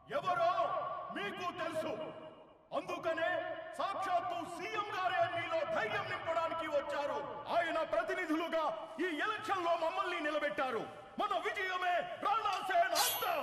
ఎవరో మీకు తెలుసు అందుకనే సాక్షాత్తు సీఎం గారే మీలో ధైర్యం నింపడానికి వచ్చారు ఆయన ప్రతినిధులుగా ఈ ఎలక్షన్ లో మమ్మల్ని నిలబెట్టారు మన విజయమే రాణాసేన అంతం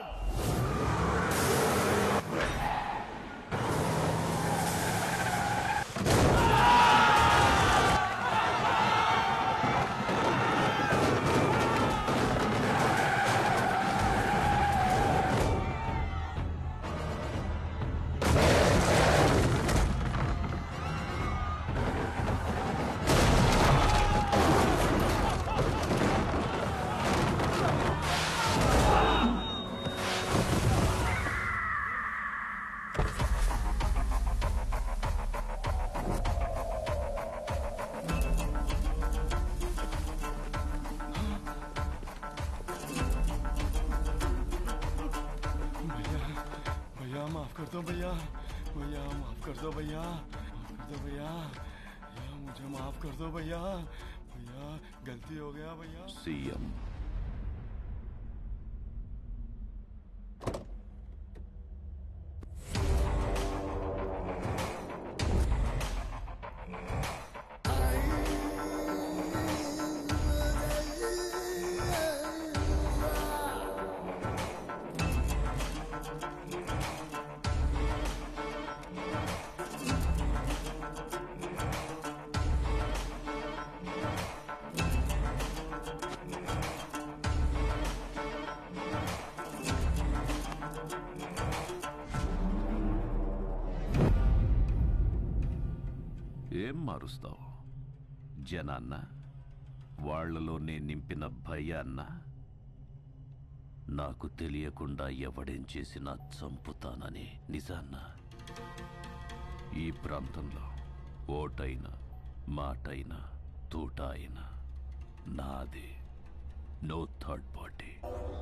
भैया भैया माफ कर दो भैया भैया माफ कर दो भैया माफ कर दो भैया भैया मुझे माफ कर दो भैया भैया गलती हो गया भैया సీఎం ఏం మారుస్తావు జనాన్న వాళ్లలో నేను నింపిన భయాన్న నాకు తెలియకుండా ఎవడేం చేసినా చంపుతానని నిజాన్న ఈ ప్రాంతంలో ఓటైనా మాటైనా తూట అయినా నాది నో థర్డ్ పార్టీ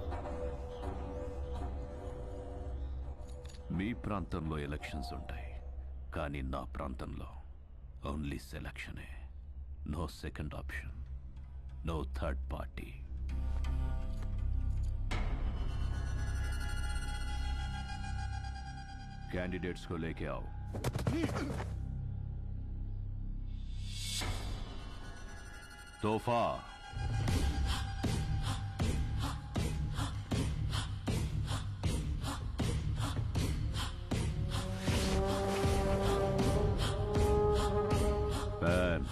మీ ప్రాంతంలో ఎలక్షన్స్ ఉంటాయి కానీ నా ప్రాంతంలో ఓన్లీ సెలక్షనే no second option no third party candidates को लेके आओ तोहफा पैन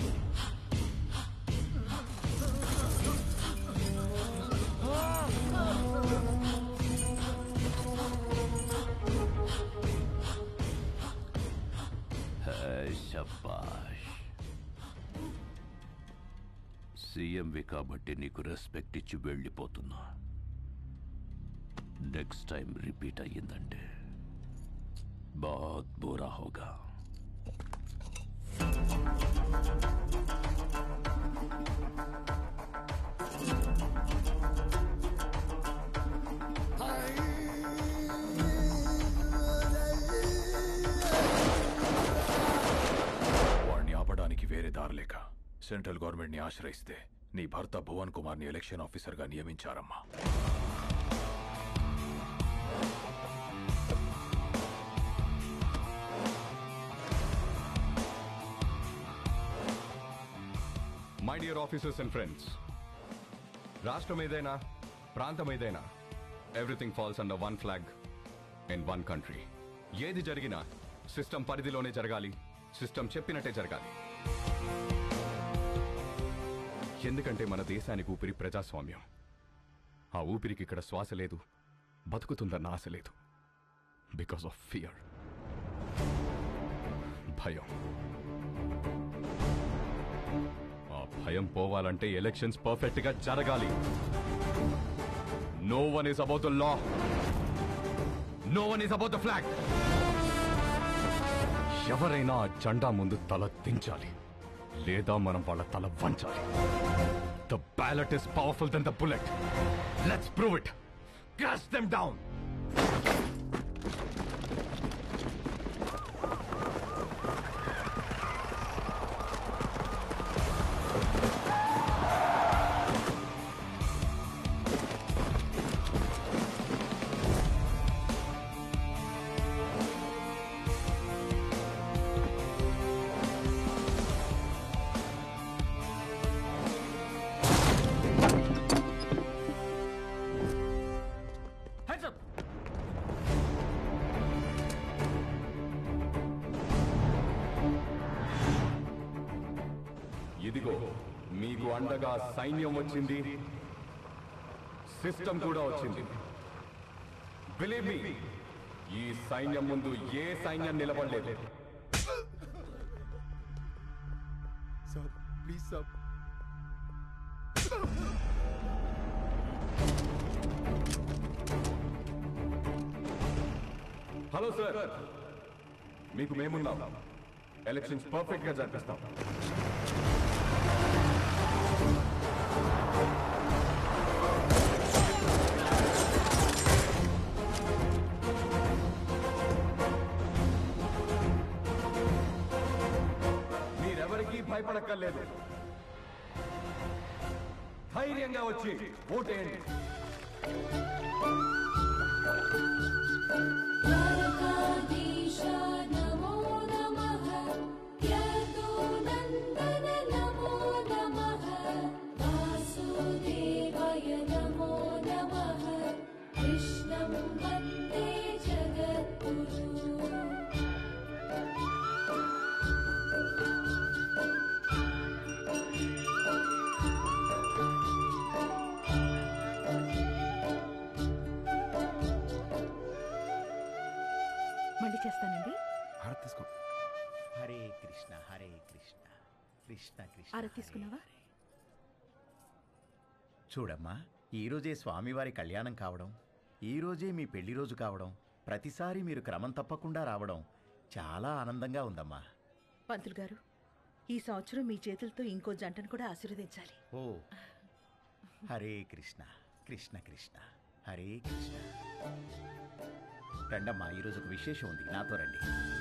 శబాష్ సీఎంవి కాబట్టి నీకు రెస్పెక్ట్ ఇచ్చి వెళ్ళిపోతున్నా నెక్స్ట్ టైం రిపీట్ అయ్యిందంటే బాత్ బురా హోగా వాడిని ఆపడానికి వేరే దారి లేక సెంట్రల్ గవర్నమెంట్ ని ఆశ్రయిస్తే నీ భర్త భువన్ కుమార్ ని ఎలక్షన్ ఆఫీసర్ గా నియమించారమ్మా my dear officers and friends రాష్ట్రం ఏదైనా ప్రాంతం ఏదైనా everything falls under one flag in one country ఏది జరిగినా సిస్టమ్ పరిధిలోనే జరగాలి సిస్టమ్ చెప్పినట్టే జరగాలి ఎందుకంటే మన దేశానికి ఊపిరి ప్రజాస్వామ్యం ఆ ఊపిరికి ఇక్కడ శ్వాస లేదు బతుకుతుందన్న ఆశ లేదు బికాస్ ఆఫ్ ఫియర్ భయం ఆ భయం పోవాలంటే ఎలక్షన్స్ పర్ఫెక్ట్ గా జరగాలి no one is about the law no one is about the flag ఎవరైనా ఆ జెండా ముందు తల దించాలి లేదా మనం వాళ్ళ తల వంచాలి the ballot is powerful then the bullet let's prove it crash them down అండగా సైన్యం వచ్చింది సిస్టమ్ కూడా వచ్చింది బిలీవ్ మీ ఈ సైన్యం ముందు ఏ సైన్యం నిలబడలేదు sir please sir hello sir మీకు మేమున్నాం ఎలక్షన్స్ పర్ఫెక్ట్ గా జరిపిస్తాం మీరెవరికీ భయపడక్కర్లేదు ధైర్యంగా వచ్చి ఓటేయండి द्वारकाधीश नमो नमः यदुनन्दन नमो नमः वासुदेवाय नमो नमः कृष्णं वन्दे जगद्गुरु మళ్ళీ చేస్తానండి హారతి తీసుకో హరే కృష్ణ హరే కృష్ణ కృష్ణ కృష్ణ ఆరా హరే తీసుకున్నావా హరే. చూడమ్మా ఈ రోజే స్వామివారి కళ్యాణం కావడం ఈ రోజే మీ పెళ్లి రోజు కావడం ప్రతిసారి మీరు క్రమం తప్పకుండా రావడం చాలా ఆనందంగా ఉందమ్మా పంతులు గారు ఈ సంవత్సరం మీ చేతులతో ఇంకో జంటను కూడా ఆశీర్వదించాలి ఓ హరే కృష్ణ కృష్ణ కృష్ణ హరే కృష్ణ రండమ్మా ఈరోజు ఒక విశేషం ఉంది నాతో రండి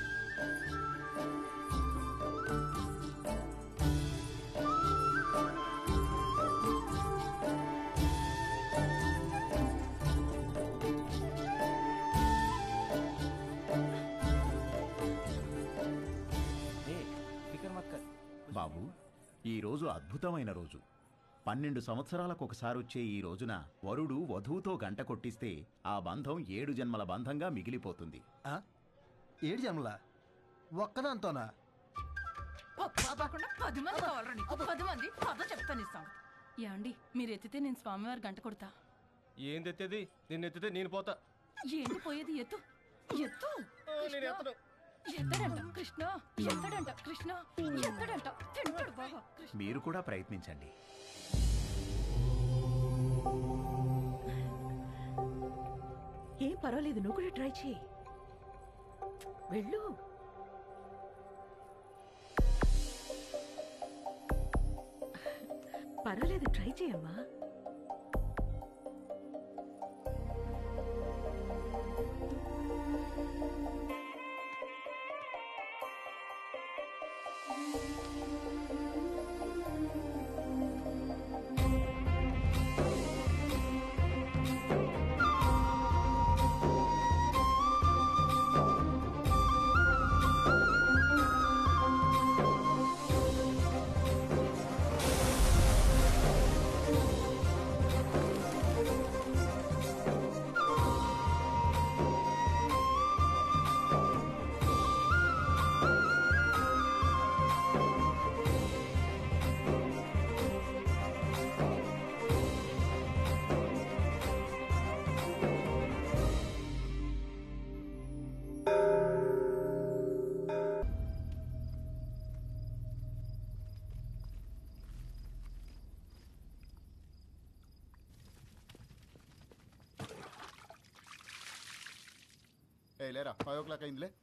బాబు ఈ రోజు అద్భుతమైన రోజు పన్నెండు సంవత్సరాలకు ఒకసారి వచ్చే ఈ రోజున వరుడు వధువుతో గంట కొట్టిస్తే ఆ బంధం ఏడు జన్మల బంధంగా మిగిలిపోతుంది ఆ? ఏడు జన్మల ఒక్కదాంతోనా కాకుండా పది మంది కావాలరా నీకు పది మంది పద చెప్తాను ఇస్తాను ఏమండి మీరు ఎత్తితే నేను స్వామివారి గంట కొడతా ఏం తెత్తేది నిన్ను ఎత్తితే నేను పోతా ఏంటి పోయేది ఎత్తు ఎత్తు నేను ఎత్తను. ఎత్తడంట కృష్ణ ఎత్తడంట కృష్ణ ఎత్తడంట తింటాడు బాగా కృష్ణ మీరు కూడా ప్రయత్నించండి ఏం పర్వాలేదు నువ్వు కూడా ట్రై చేయి వెళ్ళు పర్వాలేదు ట్రై చేయమ్మా ఏ లేరా ఫైవ్ ఓ క్లాక్ అయిందిలే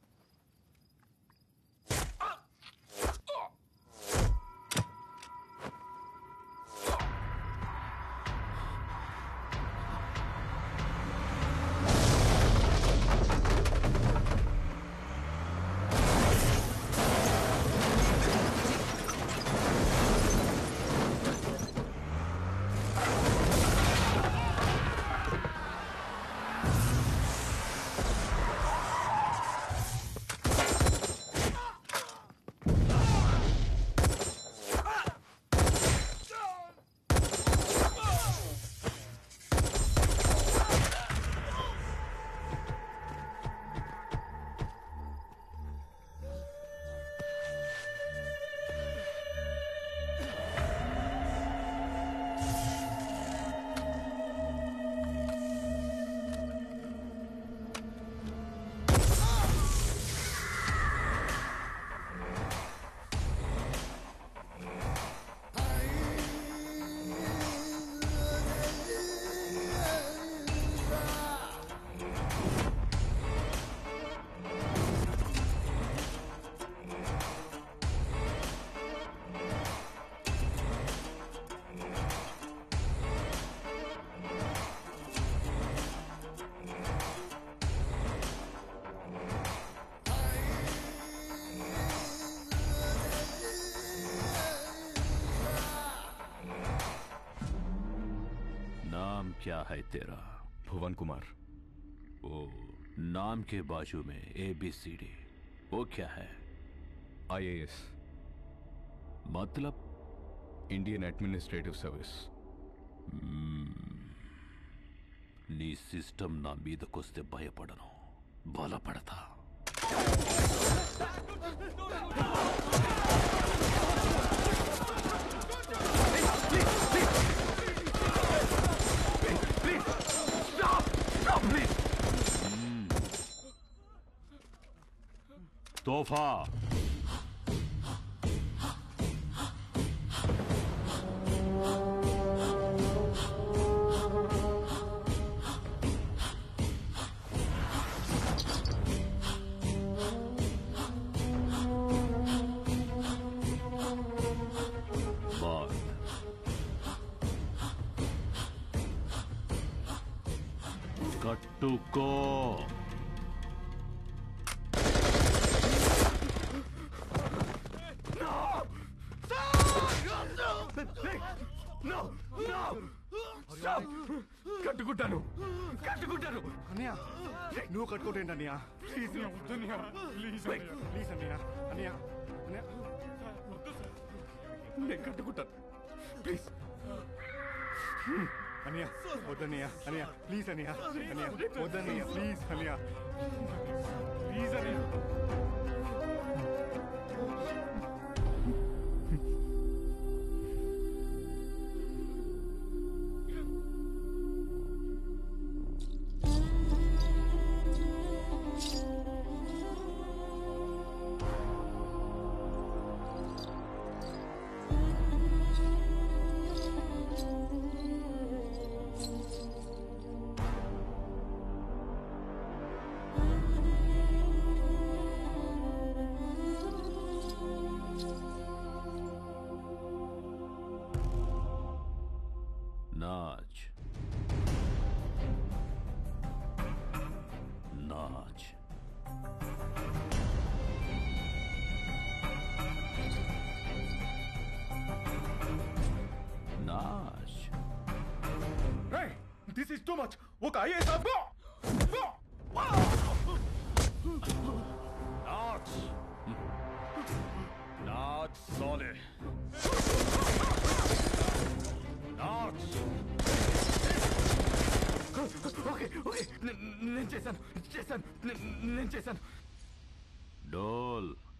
नाम क्या है तेरा भुवन कुमार ओ नाम के बाजू में ए बी सी डी वो क्या है ఐఏఎస్ मतलब ఇండియన్ అడ్మినిస్ట్రేటివ్ సర్వీస్ నీ సిస్టమ్ నా మీదకొస్తే భయపడను బలపడతా తోఫా బాత్ కట్టుకో కట్టుకుంటాను కట్టుకుంటాను అన్నయ్య నువ్వు కట్టుకోటేంటి అన్నయ్య ప్లీజ్ వద్దన్నయ్య ప్లీజ్ ప్లీజ్ అన్నయ్య అన్నయ్య అన్నయ్య నేను కట్టుకుంటాను ప్లీజ్ అన్నయ్య వద్దన్నయ్య అన్నయ్య ప్లీజ్ అన్నయ్య అన్నయ్య వద్దన్నయ్య ప్లీజ్ అన్నయ్య ప్లీజ్ అన్నయ్య नाच नाच नाच దిస్ ఇస్ టూ మచ్ ఒక ఐఏఎస్ ఆఫ్ नाच नाच सोले नाच ఓకే ఓకే నేను చేశాను చేశాను నేను చేశాను డోల్